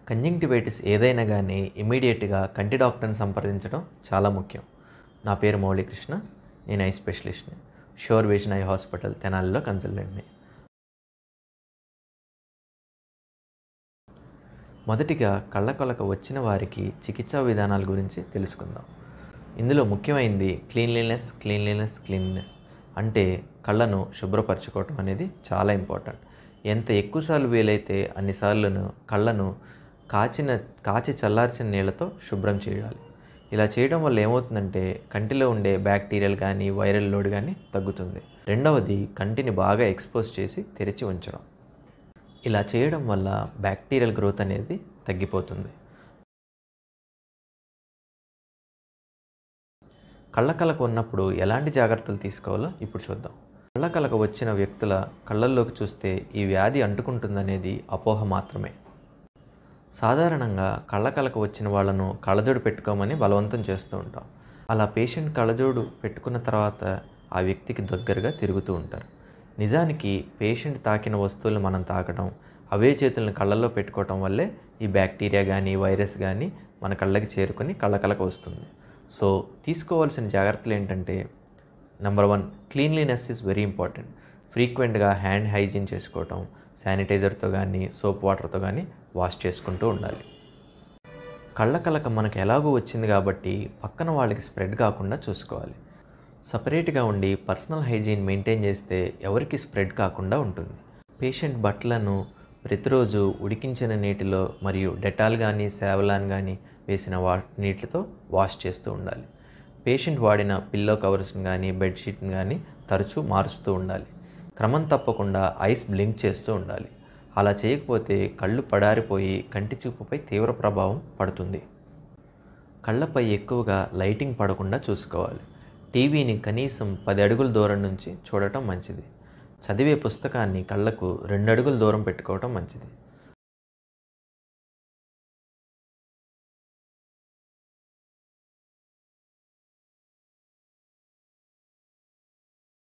conjunctivitis ఏదైనా కానీ ఇమీడియట్గా కంటి డాక్టర్ని సంప్రదించడం చాలా ముఖ్యం నా పేరు మౌళీకృష్ణ నేను ఐ స్పెషలిస్ట్ని షోర్ విజన్ ఐ హాస్పిటల్ తెనాలిలో కన్సల్టెంట్ని మొదటిగా కళ్ళకొలక వచ్చిన వారికి చికిత్సా విధానాల గురించి తెలుసుకుందాం ఇందులో ముఖ్యమైనది క్లీన్లీనెస్ క్లీన్లీనెస్ క్లీన్లీనెస్ అంటే కళ్ళను శుభ్రపరచుకోవటం అనేది చాలా ఇంపార్టెంట్ ఎంత ఎక్కువసార్లు వీలైతే అన్నిసార్లను కళ్ళను కాచిన కాచి చల్లార్చిన నీళ్ళతో శుభ్రం చేయాలి ఇలా చేయడం వల్ల ఏమవుతుందంటే కంటిలో ఉండే బ్యాక్టీరియల్ కానీ వైరల్ లోడ్ కానీ తగ్గుతుంది రెండవది కంటిని బాగా ఎక్స్పోజ్ చేసి తెరిచి ఉంచడం ఇలా చేయడం వల్ల బ్యాక్టీరియల్ గ్రోత్ అనేది తగ్గిపోతుంది కళ్ళకలకు ఉన్నప్పుడు ఎలాంటి జాగ్రత్తలు తీసుకోవాలో ఇప్పుడు చూద్దాం కళ్ళకలక వచ్చిన వ్యక్తుల కళ్ళల్లోకి చూస్తే ఈ వ్యాధి అంటుకుంటుందనేది అపోహ మాత్రమే సాధారణంగా కళ్ళకలక వచ్చిన వాళ్ళను కళ్ళజోడు పెట్టుకోమని బలవంతం చేస్తూ ఉంటాం అలా పేషెంట్ కళ్ళజోడు పెట్టుకున్న తర్వాత ఆ వ్యక్తికి దగ్గరగా తిరుగుతూ ఉంటారు నిజానికి పేషెంట్ తాకిన వస్తువులు మనం తాకడం అవే చేతులను కళ్ళల్లో పెట్టుకోవటం వల్లే ఈ బ్యాక్టీరియా కానీ వైరస్ కానీ మన కళ్ళకి చేరుకొని కళ్ళకలక వస్తుంది సో తీసుకోవాల్సిన జాగ్రత్తలు ఏంటంటే number one cleanliness is very important ఫ్రీక్వెంట్గా హ్యాండ్ హైజీన్ చేసుకోవటం శానిటైజర్తో కానీ సోప్ వాటర్తో కానీ వాష్ చేసుకుంటూ ఉండాలి కళ్ళకలక మనకు ఎలాగో వచ్చింది కాబట్టి పక్కన వాళ్ళకి స్ప్రెడ్ కాకుండా చూసుకోవాలి సపరేట్గా ఉండి పర్సనల్ హైజీన్ మెయింటైన్ చేస్తే ఎవరికి స్ప్రెడ్ కాకుండా ఉంటుంది పేషెంట్ బట్టలను ప్రతిరోజు ఉడికించిన నీటిలో మరియు డెటాల్ కానీ సేవలాన్ కానీ వేసిన వా నీటితో వాష్ చేస్తూ ఉండాలి పేషెంట్ వాడిన పిల్లో కవర్స్ని కానీ బెడ్షీట్ని కానీ తరచూ మారుస్తూ ఉండాలి క్రమం తప్పకుండా ఐస్ బ్లింక్ చేస్తూ ఉండాలి అలా చేయకపోతే కళ్ళు పడారిపోయి కంటి చూపుపై తీవ్ర ప్రభావం పడుతుంది కళ్ళపై ఎక్కువగా లైటింగ్ పడకుండా చూసుకోవాలి టీవీని కనీసం పది అడుగుల దూరం నుంచి చూడటం మంచిది చదివే పుస్తకాన్ని కళ్ళకు రెండు అడుగుల దూరం పెట్టుకోవటం మంచిది